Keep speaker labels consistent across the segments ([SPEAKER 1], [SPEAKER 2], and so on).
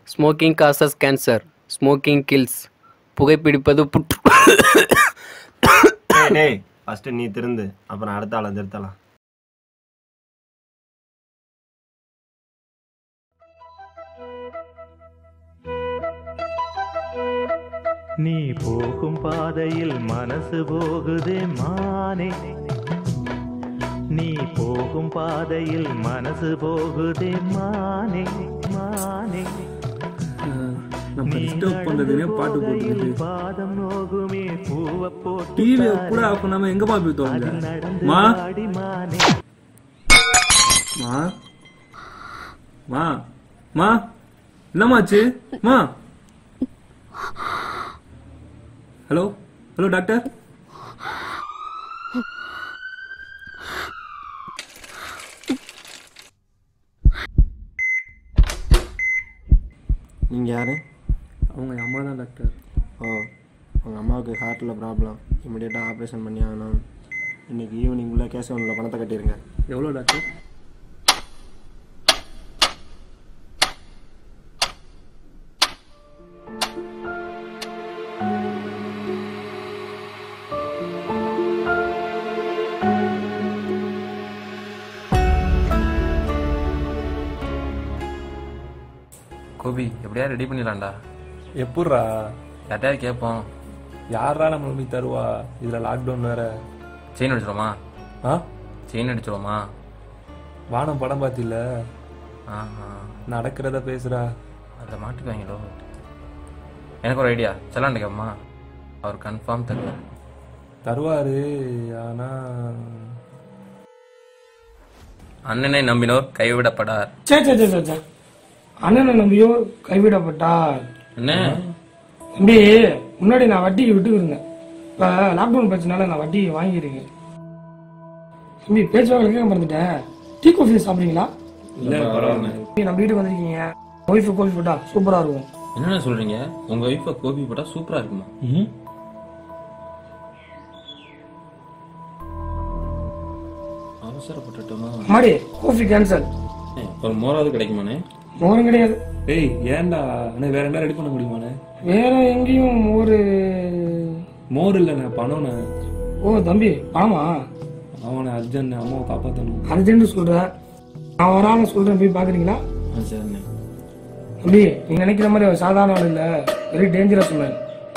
[SPEAKER 1] smoking causes cancer smoking kills புகைப்பிடிப்பது புற்று
[SPEAKER 2] டேய், டேய் ஃபர்ஸ்ட் நீ திருந்து அப்புறம் அடுத்த ஆளை திருத்தலாம்
[SPEAKER 3] நீ போகும் பாதையில் மனசு போகுதே மானே நீ போகும் பாதையில் மனசு போகுதே மானே மானே
[SPEAKER 4] நம்ம டிஸ்டர்ப் பண்றதுனே பாட்டு போட்டுக்கிட்டு
[SPEAKER 3] பாதம் நோகுமே பூவ போட்டு
[SPEAKER 4] டிவியை கூட ஆஃப் பண்ணாம எங்கம்மா போய் தோங்க மா
[SPEAKER 3] ஆடி மானே
[SPEAKER 4] மா மா மா என்னமாச்சு மா ஹலோ ஹலோ டாக்டர்
[SPEAKER 2] நீங்கள் யாரு
[SPEAKER 4] அவங்க அம்மா தான் டாக்டர்
[SPEAKER 2] ஓ உங்கள் அம்மாவுக்கு ஹார்ட்டில் ப்ராப்ளம் இமிடியேட்டாக ஆப்ரேஷன் பண்ணி ஆகணும் இன்னைக்கு ஈவினிங் உள்ள கேஸ் ஒன்றில் பணத்தை கட்டிடுங்க
[SPEAKER 4] எவ்வளோ டாக்டர்
[SPEAKER 5] கோபி எப்படியா ரெடி பண்ணிடலாம்டா
[SPEAKER 4] எப்பட்றா
[SPEAKER 5] யார்ட்டையாவது கேட்போம்
[SPEAKER 4] யாரா நம்ம போய் தருவா இதுல லாக்டவுன் வேற
[SPEAKER 5] செயின் அடிச்சிடுவோமா
[SPEAKER 4] ஆ
[SPEAKER 5] செயின் அடிச்சிடுவோமா
[SPEAKER 4] வானம் படம் பார்த்தில
[SPEAKER 5] ஆஹா
[SPEAKER 4] நடக்கிறத பேசுறா
[SPEAKER 5] அதில் மாட்டிக்குவாங்களோ எனக்கு ஒரு ஐடியா செல்லாண்ட கேட்போமா அவர் கன்ஃபார்ம் தருவார்
[SPEAKER 4] தருவாரு ஆனா
[SPEAKER 5] அண்ணனை நம்பினோர் கைவிடப்படார்
[SPEAKER 6] சே சே சே சே, சே அண்ணனை நம்பியோ கைவிடப்பட்டார்
[SPEAKER 5] என்ன
[SPEAKER 6] தம்பி முன்னாடி நான் வட்டிக்கு விட்டுக்கிருந்தேன் இப்போ லாக்டவுன் பிரச்சனால நான் வட்டி வாங்கியிருக்கேன் தம்பி பேச்சு வாங்கல கேட்க மறந்துட்டேன் டீ காஃபி சாப்பிட்றீங்களா
[SPEAKER 4] இல்ல பரவாயில்ல
[SPEAKER 6] தம்பி, நம்ம வீட்டுக்கு வந்திருக்கீங்க ஒய்ஃபு கோஃபி போட்டா சூப்பராக இருக்கும்
[SPEAKER 5] என்னென்ன சொல்றீங்க உங்க ஒய்ஃபை கோபி போட்டா சூப்பரா இருக்குமா அவசரப்பட்டுட்டோமா
[SPEAKER 6] மாடி காஃபி கேன்சல்
[SPEAKER 5] ஏய், ஒரு மோராவது கிடைக்குமாண்ணே
[SPEAKER 6] மோரும் கிடையாது
[SPEAKER 4] ஏய் ஏன்டா அண்ணே வேற என்ன ரெடி பண்ண முடியுமாண்ணே
[SPEAKER 6] வேற எங்கேயும் ஒரு
[SPEAKER 4] மோர் இல்லைண்ணே பணம்ண்ணே
[SPEAKER 6] ஓ தம்பி பணமா
[SPEAKER 4] அவனை அர்ஜென்ட் அம்மாவை காப்பாற்றணும்
[SPEAKER 6] அர்ஜென்ட் சொல்றேன் நான் ஒரு ஆளை சொல்றேன் போய் பாக்குறீங்களா
[SPEAKER 5] ஆ சரிண்ணே
[SPEAKER 6] தம்பி நீங்க நினைக்கிற மாதிரி அவர் சாதாரண ஆள் இல்ல வெரி டேஞ்சரஸ் மேன்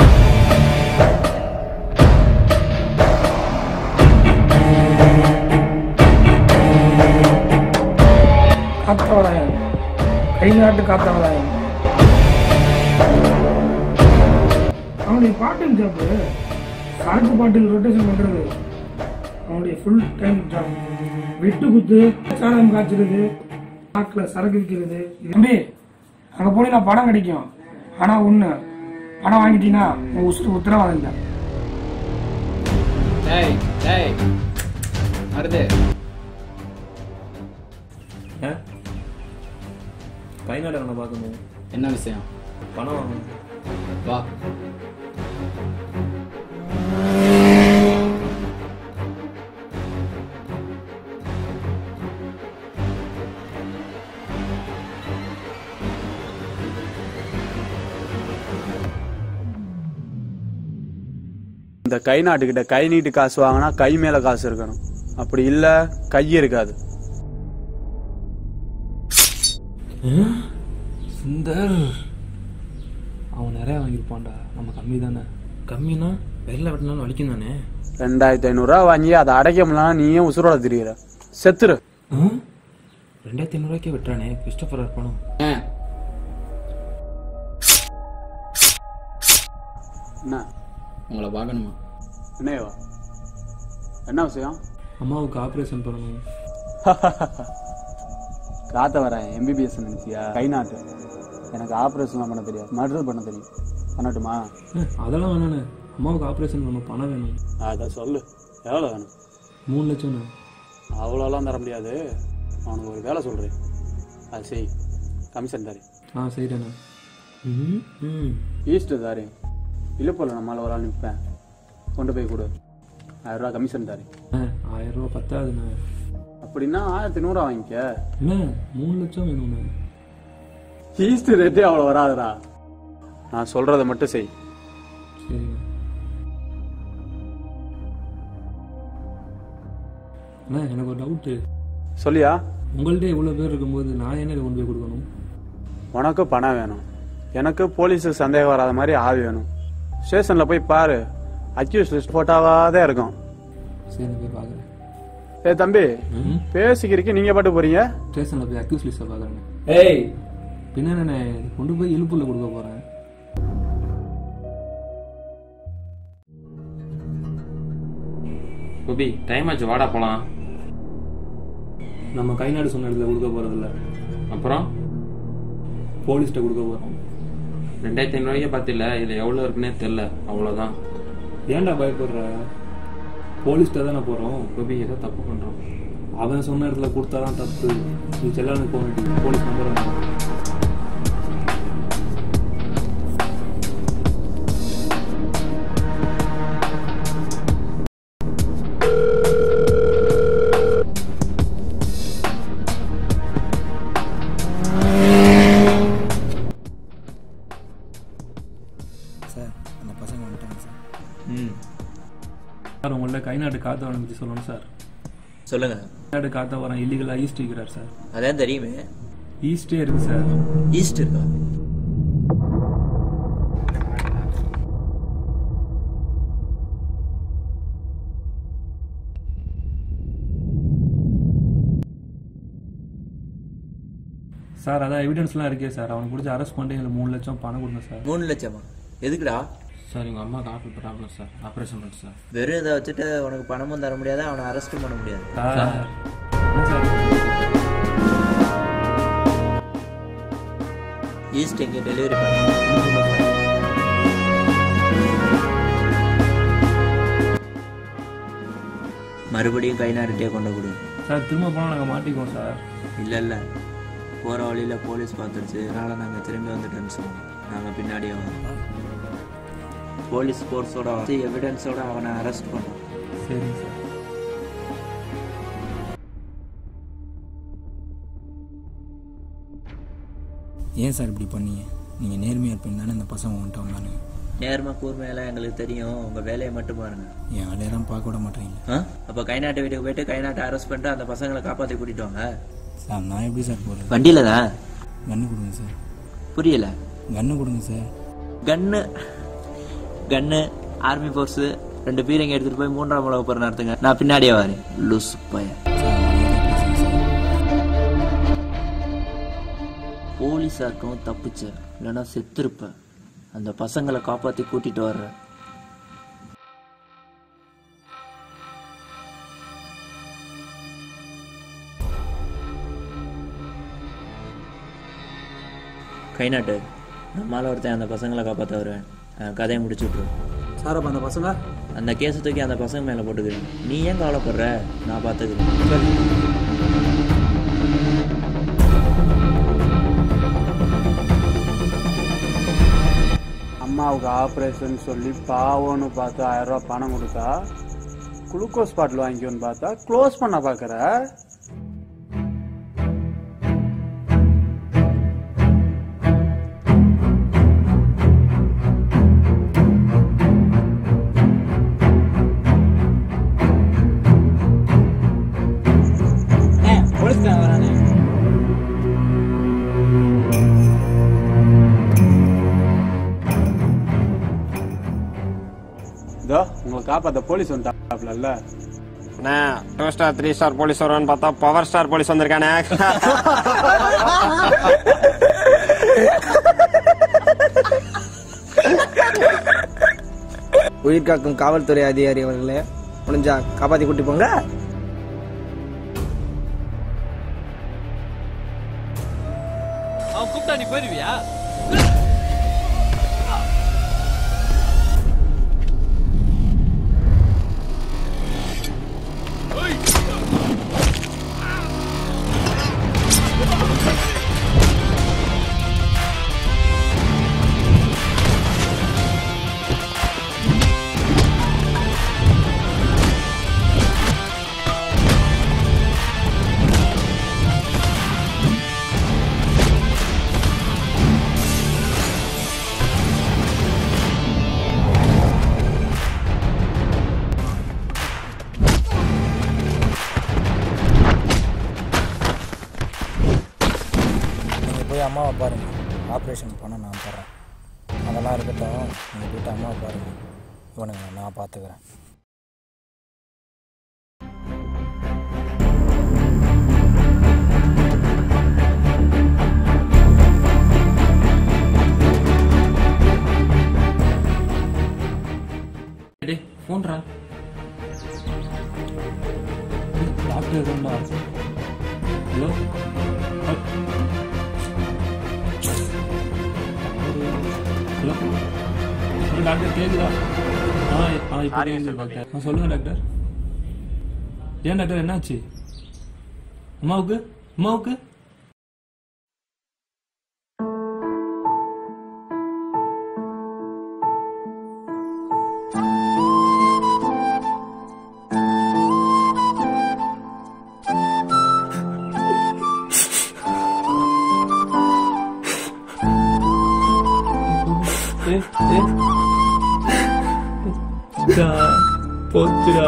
[SPEAKER 6] காத்தவராயன் கை நாட்டு காத்தவராயன் அவனுடைய பாட்டும் ஜாப்பு சரக்கு பாட்டில் ரொட்டேஷன் பண்றது அவனுடைய ஃபுல் டைம் ஜாப் வெட்டு குத்து சாதம் காய்ச்சறது நாக்கில் சரக்கு விற்கிறது தம்பி அங்கே போனீங்கன்னா படம் கிடைக்கும் ஆனால் ஒன்று படம் வாங்கிட்டீங்கன்னா உங்கள் உசுறு உத்தரவாதம் இல்லை
[SPEAKER 7] டேய் டேய் வருது
[SPEAKER 4] ஏன் கைநாடு அவனை பார்க்கணும்
[SPEAKER 7] என்ன விஷயம்
[SPEAKER 4] பணம் வாங்கணும்
[SPEAKER 7] வா
[SPEAKER 8] இந்த கை நாட்டுக்கிட்ட கை நீட்டு காசு வாங்கினா கை மேல காசு இருக்கணும் அப்படி இல்ல கை இருக்காது
[SPEAKER 4] சுந்தர் அவன் நிறைய வாங்கியிருப்பான்டா நம்ம கம்மி தானே
[SPEAKER 5] கம்மினா வெளில வெட்டினாலும் வலிக்கும் தானே
[SPEAKER 8] ரெண்டாயிரத்தி ஐநூறுரூவா வாங்கி அதை அடைக்க முடியலன்னா நீயே உசுரோட திரியிற செத்துரு
[SPEAKER 5] ரெண்டாயிரத்தி ஐநூறுவாய்க்கே வெட்டுறானே கிறிஸ்டோபர் பணம்
[SPEAKER 7] ஏன்
[SPEAKER 8] என்ன
[SPEAKER 7] உங்களை பார்க்கணுமா
[SPEAKER 8] என்னையவா என்ன விஷயம்
[SPEAKER 4] அம்மாவுக்கு ஆப்ரேஷன் பண்ணணும்
[SPEAKER 8] காத்த வரேன் எம்பிபிஎஸ் நினைச்சியா கை நாட்டு எனக்கு ஆப்ரேஷன்லாம் பண்ண தெரியாது மர்டர் பண்ண தெரியும் பண்ணட்டுமா
[SPEAKER 4] ஏ, அதெல்லாம் வேணாண்ணே அம்மாவுக்கு ஆப்ரேஷன் பண்ண பணம் வேணும்
[SPEAKER 8] அதை சொல்லு எவ்வளோ வேணும்
[SPEAKER 4] மூணு லட்சம்ண்ணே
[SPEAKER 8] அவ்வளோலாம் தர முடியாது அவனுக்கு ஒரு வேலை சொல்கிறேன் அது செய் கமிஷன் தாரி
[SPEAKER 4] ஆ சரிண்ணே
[SPEAKER 5] ம் ம்
[SPEAKER 8] ஈஸ்ட் தாரி இழுப்பில் நம்மளால் ஒரு ஆள் நிற்பேன் கொண்டு போய் கொடு ஆயிரம் ரூபா கமிஷன் தாரி
[SPEAKER 4] ஆ ஆயிரம் ரூபா பத்தாதுண்ணே
[SPEAKER 8] அப்படின்னா ஆயிரத்தி நூறுரூவா வாங்கிக்க
[SPEAKER 4] என்ன மூணு லட்சம் வேணும்ண்ணே
[SPEAKER 8] ஈஸ்ட் ரேட்டே அவ்வளோ வராதுடா நான் சொல்றதை மட்டும் செய்
[SPEAKER 4] சரிங்க அண்ணா எனக்கு ஒரு டவுட்டு
[SPEAKER 8] சொல்லியா
[SPEAKER 4] உங்கள்கிட்ட இவ்வளோ பேர் இருக்கும்போது நான் என்ன கொண்டு போய் கொடுக்கணும்
[SPEAKER 8] உனக்கு பணம் வேணும் எனக்கு போலீஸுக்கு சந்தேகம் வராத மாதிரி ஆள் வேணும் ஸ்டேஷன்ல போய் பாரு அக்யூஸ் லிஸ்ட் போட்டாவாதான் இருக்கும்
[SPEAKER 4] சரி நான் போய் பார்க்குறேன்
[SPEAKER 8] ஏ தம்பி பேசிக்கிறீங்க நீங்க பாட்டு போறீங்க
[SPEAKER 4] ஸ்டேஷனில் போய் அக்யூஸ் லிஸ்ட்டை பார்க்குறேன் ஏய் பின்ன என்ன கொண்டு போய் இழுப்புல கொடுக்க போகிறேன்
[SPEAKER 5] கோபி டைம் ஆச்சு வாடா போலாம்
[SPEAKER 4] நம்ம கை நாடு சொன்ன இடத்துல கொடுக்க போகிறதில்ல
[SPEAKER 5] அப்புறம்
[SPEAKER 4] போலீஸ்கிட்ட கொடுக்க போகிறோம்
[SPEAKER 5] ரெண்டாயிரத்தி ஐநூறுவாய்க்கே பார்த்தில்ல இதில் எவ்வளோ இருக்குன்னே தெரில அவ்வளோதான்
[SPEAKER 4] ஏன்டா பயப்படுற போலீஸ்கிட்ட தானே போகிறோம்
[SPEAKER 5] கோபி ஏதோ தப்பு பண்ணுறோம்
[SPEAKER 4] அவன் சொன்ன இடத்துல கொடுத்தா தான் தப்பு நீ செல்லானுக்கு போக வேண்டியது போலீஸ் நம்பர் வேணும்
[SPEAKER 9] சார் அந்த பசங்க வந்துட்டாங்க சார்
[SPEAKER 7] ம்
[SPEAKER 4] சார் உங்கள்ட்ட கை நாட்டு காத்தவரன் பற்றி சொல்லணும் சார்
[SPEAKER 7] சொல்லுங்க
[SPEAKER 4] கை நாட்டு காத்தவரன் இல்லீகலாக ஈஸ்ட் விற்கிறார் சார்
[SPEAKER 7] அதான் தெரியுமே
[SPEAKER 4] ஈஸ்டே இருக்கு சார்
[SPEAKER 7] ஈஸ்ட் இருக்கா
[SPEAKER 4] சார் அதான் எவிடன்ஸ்லாம் இருக்கே சார் அவனை பிடிச்சி அரெஸ்ட் பண்ணிட்டு எங்களுக்கு மூணு லட்சம் பணம் கொடுங்க சார்
[SPEAKER 7] மூணு லட்சமா எதுக்குடா
[SPEAKER 5] சார் எங்கள் அம்மாவுக்கு ஹார்ட் ப்ராப்ளம் சார் ஆப்ரேஷன் பண்ணு சார்
[SPEAKER 7] வெறும் இதை வச்சுட்டு உனக்கு பணமும் தர முடியாது அவனை அரெஸ்ட்டும் பண்ண முடியாது
[SPEAKER 4] சார் என்ன சார்
[SPEAKER 7] ஈஸ்ட் எங்கே டெலிவரி பண்ண மறுபடியும் கை நாடுட்டே கொண்டு கொடு
[SPEAKER 4] சார் திரும்ப போனால் நாங்கள் மாட்டிக்குவோம் சார்
[SPEAKER 7] இல்லை இல்லை போகிற வழியில் போலீஸ் பார்த்துருச்சு அதனால் நாங்கள் திரும்பி வந்துட்டோன்னு சொன்னோம் நாங்கள் பின்னாடியே வந்தோம் போலீஸ் ஃபோர்ஸோட வந்து எவிடன்ஸோட அவனை அரெஸ்ட் பண்ணோம்
[SPEAKER 4] சரிங்க சார்
[SPEAKER 9] ஏன் சார் இப்படி பண்ணீங்க நீங்கள் நேர்மையாக இருப்பீங்க தானே இந்த பசங்க வந்துட்டு வந்தானு
[SPEAKER 7] நேர்மை கூர்மையெல்லாம் எங்களுக்கு தெரியும் உங்கள் வேலையை மட்டும் பாருங்க
[SPEAKER 9] என் வேலையெல்லாம் பார்க்க விட மாட்டீங்க
[SPEAKER 7] ஆ அப்போ கைநாட்டு வீட்டுக்கு போயிட்டு கைநாட்டை அரெஸ்ட் பண்ணிட்டு அந்த பசங்களை காப்பாற்றி கூட்டிட்டு வாங்க
[SPEAKER 9] சார் நான் எப்படி சார் போகிறது
[SPEAKER 7] வண்டியில் தான்
[SPEAKER 9] கன்று கொடுங்க சார்
[SPEAKER 7] புரியல
[SPEAKER 9] கன்று கொடுங்க sir
[SPEAKER 7] gun gun army force ரெண்டு பீரங்க எடுத்துட்டு போய் மூன்றாம் உலக போற நடத்துங்க நான் பின்னாடியே வரேன் லூஸ் பையன்
[SPEAKER 9] சார் மரியாதையா பேசுங்க சார்
[SPEAKER 7] போலீஸா இருக்கவும் தப்பிச்ச இல்லைன்னா செத்துருப்ப அந்த பசங்களை காப்பாத்தி கூட்டிட்டு வர்ற கை நாட்டு நம்மளால ஒருத்தன் அந்த பசங்களை காப்பாற்ற வருவேன் அஹ் கதையை முடிச்சு விட்ருவோம்
[SPEAKER 8] சார் அப்ப அந்த பசங்க
[SPEAKER 7] அந்த கேஸை தூக்கி அந்த பசங்க மேலே போட்டுக்கிறேன் நீ ஏன் கவலைப்படுற நான் பார்த்துக்கிறேன்
[SPEAKER 8] அம்மாவுக்கு ஆப்ரேஷன் சொல்லி பாவம்னு பார்த்து ஆயிரம் ரூபாய் பணம் கொடுத்தா குளுக்கோஸ் பாட்டில் வாங்கிக்கோன்னு பார்த்தா க்ளோஸ் பண்ண பார்க்குற
[SPEAKER 7] போலீஸ்காரன் வரானே
[SPEAKER 8] இதோ உங்களை காப்பாத்த போலீஸ் வந்துட்டாப்ல
[SPEAKER 2] அண்ணா two star three star police வருவான்னு பார்த்தா பவர் ஸ்டார் போலீஸ் வந்திருக்கானே
[SPEAKER 10] உயிர் காக்கும் காவல்துறை அதிகாரி அவர்களே முடிஞ்சா காப்பாத்தி கூட்டி போங்க
[SPEAKER 11] அவன் கூப்பிட்டா நீ போயிருவியா
[SPEAKER 9] பாருங்க ஆப்ரேஷன் பண்ண நான் தரேன் அதெல்லாம் இருக்கட்டும் நீங்கள் போயிட்டு அம்மா பாருங்க இவனுங்க நான் பார்த்துக்கிறேன்
[SPEAKER 4] டேய் ஃபோன்ரா டாக்டர் எதுண்டா ஹலோ ஹலோ ஹலோ டாக்டர் கேக்குதா ஆ ஆ இப்போ கேக்குது டாக்டர் ஆ சொல்லுங்க டாக்டர் ஏன் டாக்டர் என்னாச்சு அம்மாவுக்கு அம்மாவுக்கு ஏ ஏ டா போச்சுடா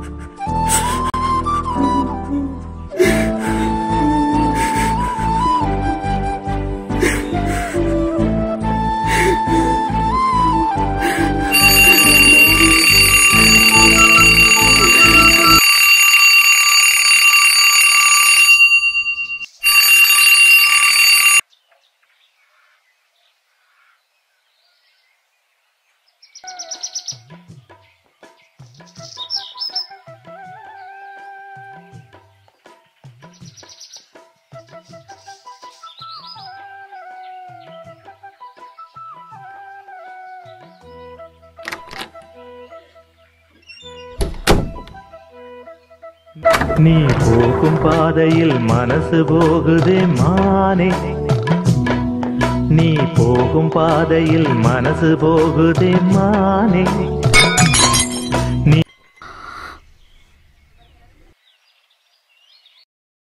[SPEAKER 3] நீ போகும் பாதையில் மனசு போகுதே மானே நீ போகும் பாதையில் மனசு போகுதே மானே